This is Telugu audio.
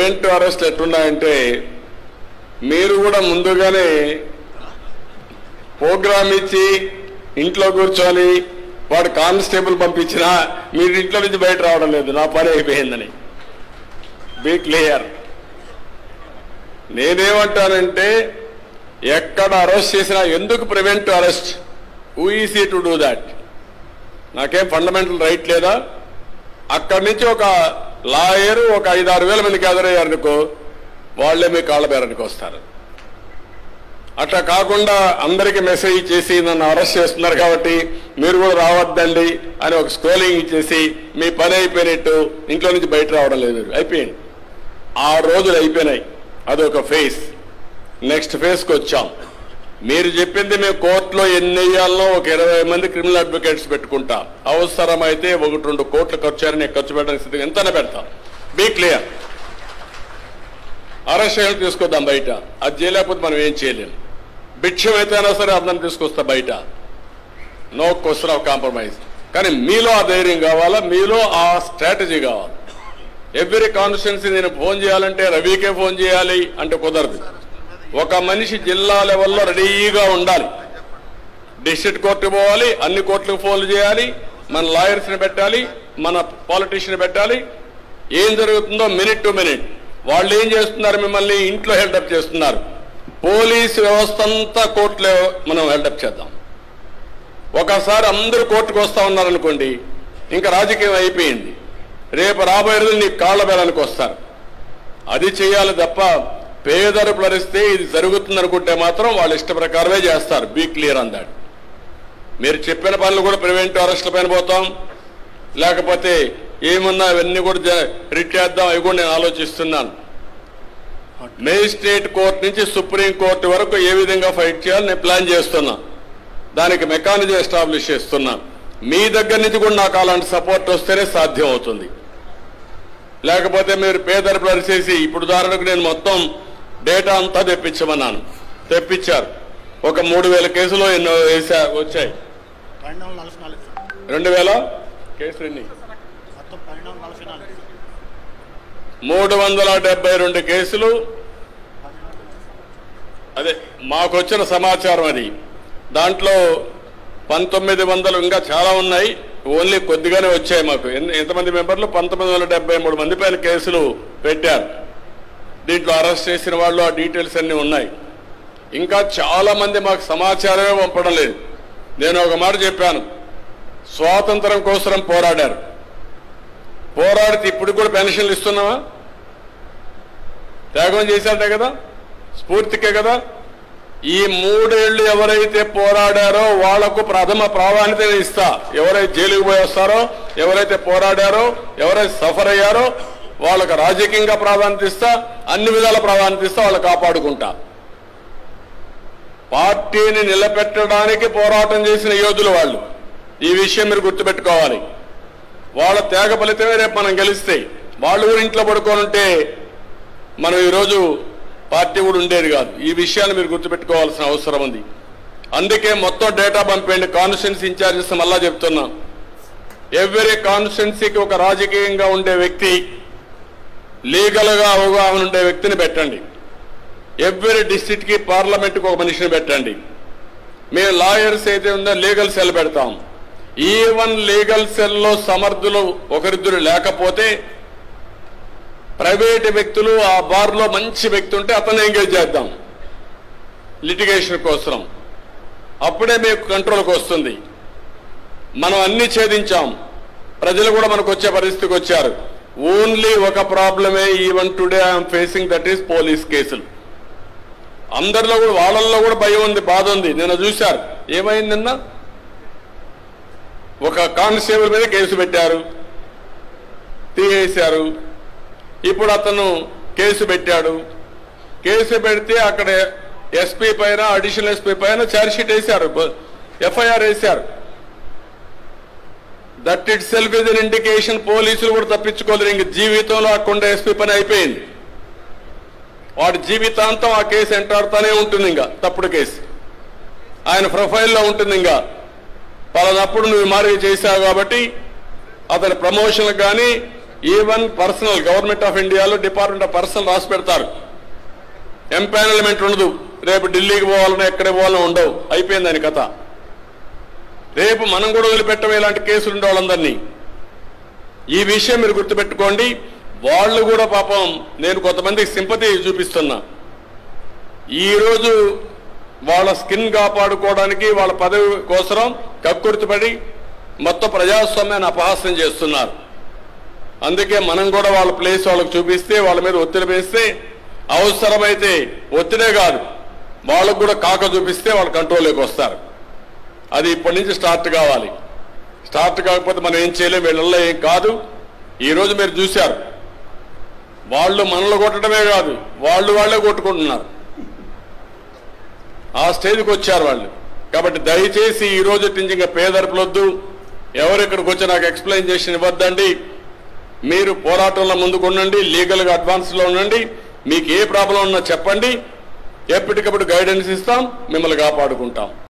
ప్రివెంటివ్ అరెస్ట్ ఎట్లున్నాయంటే మీరు కూడా ముందుగానే ప్రోగ్రామ్ ఇచ్చి ఇంట్లో కూర్చొని వాడు కానిస్టేబుల్ పంపించినా మీరు ఇంట్లో నుంచి బయట రావడం లేదు నా పని అయిపోయిందని బీ క్లియర్ నేనేమంటానంటే ఎక్కడ అరెస్ట్ చేసినా ఎందుకు prevent arrest who easy to do that నాకేం ఫండమెంటల్ రైట్ లేదా అక్కడి నుంచి ఒక లాయర్ ఒక ఐదు ఆరు వేల మందికి ఎదురయ్యారనుకో వాళ్ళే మీ కాళ్ళ బేరానికి వస్తారు అట్లా కాకుండా అందరికి మెసేజ్ చేసి నన్ను అరెస్ట్ చేస్తున్నారు కాబట్టి మీరు కూడా రావద్దండి అని ఒక స్క్రోలింగ్ ఇచ్చేసి మీ పని అయిపోయినట్టు ఇంట్లో నుంచి బయట రావడం లేదు మీరు అయిపోయింది ఆ రోజులు అయిపోయినాయి అదొక ఫేస్ నెక్స్ట్ ఫేస్కి వచ్చాం మీరు చెప్పింది మేము కోర్టులో ఎన్ని వేయాలనో ఒక ఇరవై మంది క్రిమినల్ అడ్వకేట్స్ పెట్టుకుంటాం అవసరమైతే ఒకటి రెండు కోట్లు ఖర్చు అని ఖర్చు పెట్టడానికి స్థితిగా ఎంతనే పెడతాం బీ క్లియర్ అరెస్ట్ చేయాలి తీసుకొద్దాం బయట అది చేయలేకపోతే మనం ఏం చేయలేం భిక్షం అయితేనా సరే అందరిని తీసుకొస్తా బయట నో క్వశ్చన్ ఆఫ్ కాంప్రమైజ్ కానీ మీలో ఆ ధైర్యం కావాలా మీలో ఆ స్ట్రాటజీ కావాలి ఎవ్రీ కాన్స్టిట్యున్సీ నేను ఫోన్ చేయాలంటే రవికే ఫోన్ చేయాలి అంటే కుదరదు ఒక మనిషి జిల్లా లెవెల్లో రెడీగా ఉండాలి డిస్ట్రిక్ట్ కోర్టు పోవాలి అన్ని కోర్టులకు ఫోన్లు చేయాలి మన లాయర్స్ని పెట్టాలి మన పాలిటీషియన్ పెట్టాలి ఏం జరుగుతుందో మినిట్ టు మినిట్ వాళ్ళు ఏం చేస్తున్నారు మిమ్మల్ని ఇంట్లో హెల్డప్ చేస్తున్నారు పోలీస్ వ్యవస్థ అంతా కోర్టులో మనం హెల్డప్ చేద్దాం ఒకసారి అందరూ కోర్టుకు వస్తా ఉన్నారనుకోండి ఇంకా రాజకీయం అయిపోయింది రేపు రాబోయే రోజులు నీ కాళ్ళ బేరానికి వస్తారు అది చేయాలి తప్ప పేదరు ప్లరిస్తే ఇది జరుగుతుంది అనుకుంటే మాత్రం వాళ్ళ ఇష్ట ప్రకారమే చేస్తారు బీ క్లియర్ ఆన్ దాట్ మీరు చెప్పిన పనులు కూడా ప్రివెంటివ్ అరెస్ట్ల పైన పోతాం లేకపోతే ఏమున్నా అవన్నీ కూడా జ- రిట్ చేద్దాం అవి కూడా నేను ఆలోచిస్తున్నాను మేజిస్ట్రేట్ కోర్టు నుంచి సుప్రీం కోర్టు వరకు ఏ విధంగా ఫైట్ చేయాలి నేను ప్లాన్ చేస్తున్నా దానికి మెకానిజం ఎస్టాబ్లిష్ చేస్తున్నా మీ దగ్గర నుంచి కూడా నాకు అలాంటి సపోర్ట్ వస్తేనే సాధ్యం అవుతుంది లేకపోతే మీరు పేదరు పరిచేసి ఇప్పుడు ఉదాహరణకు నేను మొత్తం డేటా అంతా తెప్పించమన్నాను తెప్పించారు ఒక మూడు వేల కేసులు ఎన్నో వేసా వచ్చాయి పన్నెండు వందల నలభై నాలుగు రెండు వేల కేసులు ఎన్ని మొత్తం పన్నెండు వందల నలభై నాలుగు మూడు వందల డెబ్బై రెండు కేసులు అదే మాకు వచ్చిన సమాచారం అది దాంట్లో పంతొమ్మిది వందలు ఇంకా చాలా ఉన్నాయి ఓన్లీ కొద్దిగానే వచ్చాయి మాకు ఎన్ని- ఎంతమంది మెంబర్లు పంతొమ్మిది వందల డెబ్బై మూడు మంది పైన కేసులు పెట్టారు దీంట్లో అరెస్ట్ చేసిన వాళ్ళు ఆ డీటెయిల్స్ అన్ని ఉన్నాయి ఇంకా చాలా మంది మాకు సమాచారమే పంపడం లేదు నేను ఒక మాట చెప్పాను స్వాతంత్రం కోసం పోరాడారు పోరాడితే ఇప్పుడు కూడా పెన్షన్లు ఇస్తున్నావా త్యాగం చేశాడే కదా స్ఫూర్తికే కదా ఈ మూడేళ్లు ఎవరైతే పోరాడారో వాళ్లకు ప్రథమ ప్రాధాన్యత ఇస్తా ఎవరైతే జైలుకు పోయి వస్తారో ఎవరైతే పోరాడారో ఎవరైతే సఫర్ అయ్యారో వాళ్ళకు రాజకీయంగా ప్రాధాన్యత ఇస్తా అన్ని విధాల ప్రాధాన్యత ఇస్తా వాళ్ళు కాపాడుకుంటా పార్టీని నిలబెట్టడానికి పోరాటం చేసిన యోధులు వాళ్ళు ఈ విషయం మీరు గుర్తుపెట్టుకోవాలి వాళ్ళ త్యాగ ఫలితమే రేపు మనం గెలిస్తే వాళ్ళు కూడా ఇంట్లో పడుకొని ఉంటే మనం ఈరోజు పార్టీ కూడా ఉండేది కాదు ఈ విషయాన్ని మీరు గుర్తుపెట్టుకోవాల్సిన అవసరం ఉంది అందుకే మొత్తం డేటా పంపండి కాన్స్టిట్యున్సీ ఇన్ఛార్జెస్ మళ్ళా చెప్తున్నాం ఎవ్రీ కాన్స్టిట్యున్సీకి ఒక రాజకీయంగా ఉండే వ్యక్తి లీగల్గా అవగాహన ఉండే వ్యక్తిని పెట్టండి ఎవ్రీ డిస్ట్రిక్ట్ కి పార్లమెంట్ కి ఒక మనిషిని పెట్టండి మేము లాయర్స్ అయితే ఉందో లీగల్ సెల్ పెడతాం ఈవన్ లీగల్ సెల్లో సమర్థులు ఒకరిద్దరు లేకపోతే ప్రైవేట్ వ్యక్తులు ఆ బార్లో మంచి వ్యక్తి ఉంటే అతను ఎంగేజ్ చేద్దాం లిటిగేషన్ కోసం అప్పుడే మీకు కంట్రోల్కి వస్తుంది మనం అన్ని ఛేదించాం ప్రజలు కూడా మనకు వచ్చే పరిస్థితికి వచ్చారు ఓన్లీ ఒక ప్రాబ్లమే even today I'm facing that is police కేసులు అందరిలో కూడా వాళ్ళల్లో కూడా భయం ఉంది బాధ ఉంది నిన్న చూశారు ఏమైంది నిన్న ఒక కానిస్టేబుల్ మీద కేసు పెట్టారు తీసేశారు ఇప్పుడు అతను కేసు పెట్టాడు కేసు పెడితే అక్కడ ఎస్పీ పైన అడిషనల్ ఎస్పీ పైన ఛార్జ్షీట్ వేశారు ఎఫ్ఐఆర్ వేశారు that itself is an indication పోలీసులు కూడా తప్పించుకోలేరు ఇంక జీవితంలో అక్కడ ఎస్పీ పని అయిపోయింది వాడి జీవితాంతం ఆ కేసు ఎంటాడుతూనే ఉంటుంది ఇంకా తప్పుడు కేసు ఆయన ప్రొఫైల్లో ఉంటుంది ఇంకా పలానప్పుడు నువ్వు మార్గం చేశావు కాబట్టి అతని ప్రమోషన్ కానీ ఈవెన్ పర్సనల్ గవర్నమెంట్ ఆఫ్ ఇండియాలో డిపార్ట్మెంట్ ఆఫ్ పర్సనల్ రాసి పెడతారు ఎంపానల్మెంట్ ఉండదు రేపు ఢిల్లీకి పోవాలన్నా ఎక్కడికి పోవాలన్నా ఉండవు అయిపోయింది దాని కథ రేపు మనం కూడా వదిలిపెట్టం ఇలాంటి కేసులు ఉండే వాళ్ళందరినీ ఈ విషయం మీరు గుర్తుపెట్టుకోండి వాళ్ళు కూడా పాపం నేను కొంతమందికి సింపతి చూపిస్తున్నా ఈరోజు వాళ్ళ స్కిన్ కాపాడుకోవడానికి వాళ్ళ పదవి కోసరం కక్కుర్తిపడి మొత్తం ప్రజాస్వామ్యాన్ని అపహాస్యం చేస్తున్నారు అందుకే మనం కూడా వాళ్ళ ప్లేస్ వాళ్ళకి చూపిస్తే వాళ్ళ మీద ఒత్తిడి వేస్తే అవసరమైతే ఒత్తిడే కాదు వాళ్ళకు కూడా కాక చూపిస్తే వాళ్ళ కంట్రోల్లోకి వస్తారు అది ఇప్పటి నుంచి స్టార్ట్ కావాలి స్టార్ట్ కాకపోతే మనం ఏం చేయలేం వీళ్ళల్లో ఏం కాదు ఈ రోజు మీరు చూశారు వాళ్ళు మనల్ని కొట్టడమే కాదు వాళ్ళు వాళ్ళే కొట్టుకుంటున్నారు ఆ స్టేజ్కి వచ్చారు వాళ్ళు కాబట్టి దయచేసి ఈ రోజు నుంచి ఇంకా పేదరిపులొద్దు ఎవరు ఇక్కడికి వచ్చి నాకు ఎక్స్ప్లెయిన్ చేసి ఇవ్వద్దండి మీరు పోరాటంలో ముందుకు ఉండండి లీగల్గా అడ్వాన్స్లో ఉండండి మీకు ఏ ప్రాబ్లం ఉన్నా చెప్పండి ఎప్పటికప్పుడు గైడెన్స్ ఇస్తాం మిమ్మల్ని కాపాడుకుంటాం